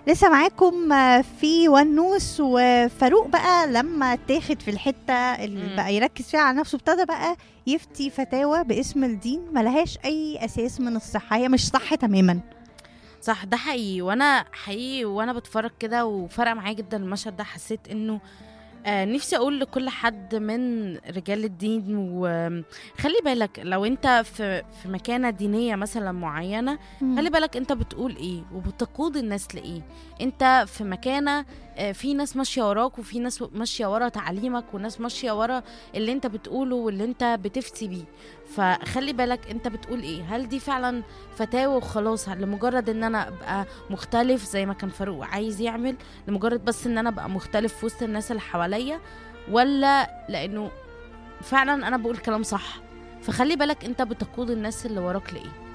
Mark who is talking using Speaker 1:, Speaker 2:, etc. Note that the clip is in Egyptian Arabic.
Speaker 1: لسه معاكم آه، في ونوس وفاروق بقى لما تاخد في الحته اللي
Speaker 2: مم.
Speaker 1: بقى يركز فيها على نفسه ابتدى بقى يفتي فتاوى باسم الدين ملهاش اي اساس من الصحه هي مش صح تماما
Speaker 2: صح ده حقيقي وانا حقيقي وانا بتفرج كده وفرق معايا جدا المشهد ده حسيت انه آه نفسي اقول لكل حد من رجال الدين وخلي بالك لو انت في في مكانه دينيه مثلا معينه خلي بالك انت بتقول ايه وبتقود الناس لايه انت في مكانه آه، في ناس ماشيه وراك وفي ناس ماشيه ورا تعليمك وناس ماشيه ورا اللي انت بتقوله واللي انت بتفتي بيه فخلي بالك انت بتقول ايه هل دي فعلا فتاوى وخلاص لمجرد ان انا ابقى مختلف زي ما كان فاروق عايز يعمل لمجرد بس ان انا ابقى مختلف في وسط الناس اللي حواليا ولا لانه فعلا انا بقول كلام صح فخلي بالك انت بتقود الناس اللي وراك لايه